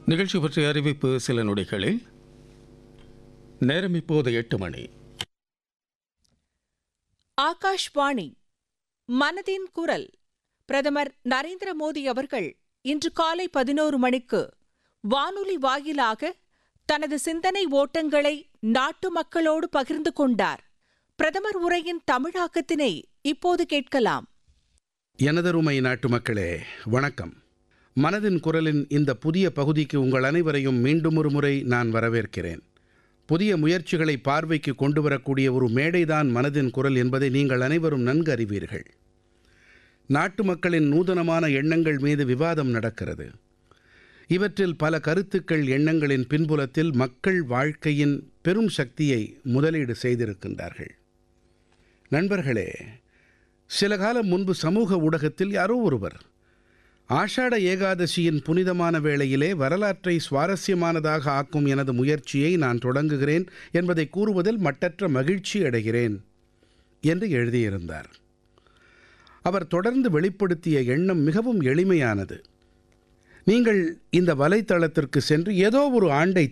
நிகழ்ச்சி பற்றிய அறிவிப்பு சில நொடிகளில் நேரம் இப்போது எட்டு மணி ஆகாஷ்வாணி மனதின் குரல் பிரதமர் நரேந்திர மோடி அவர்கள் இன்று காலை பதினோரு மணிக்கு வானொலி வாயிலாக தனது சிந்தனை ஓட்டங்களை நாட்டு மக்களோடு பகிர்ந்து கொண்டார் பிரதமர் உரையின் தமிழாக்கத்தினை இப்போது கேட்கலாம் எனதருமை நாட்டு மக்களே வணக்கம் மனதின் குரலின் இந்த புதிய பகுதிக்கு உங்கள் அனைவரையும் மீண்டும் ஒரு முறை நான் வரவேற்கிறேன் புதிய முயற்சிகளை பார்வைக்கு கொண்டு வரக்கூடிய ஒரு மேடைதான் மனதின் குரல் என்பதை நீங்கள் அனைவரும் நன்கு அறிவீர்கள் நாட்டு மக்களின் நூதனமான எண்ணங்கள் மீது விவாதம் நடக்கிறது இவற்றில் பல கருத்துக்கள் எண்ணங்களின் பின்புலத்தில் மக்கள் வாழ்க்கையின் பெரும் சக்தியை முதலீடு செய்திருக்கின்றார்கள் நண்பர்களே சில காலம் முன்பு சமூக ஊடகத்தில் யாரோ ஒருவர் ஆஷாட ஏகாதசியின் புனிதமான வேளையிலே வரலாற்றை சுவாரஸ்யமானதாக ஆக்கும் எனது முயற்சியை நான் தொடங்குகிறேன் என்பதை கூறுவதில் மட்டற்ற மகிழ்ச்சி அடைகிறேன் என்று எழுதியிருந்தார் அவர் தொடர்ந்து வெளிப்படுத்திய எண்ணம் மிகவும் எளிமையானது நீங்கள் இந்த வலைத்தளத்திற்கு சென்று ஏதோ ஒரு ஆண்டை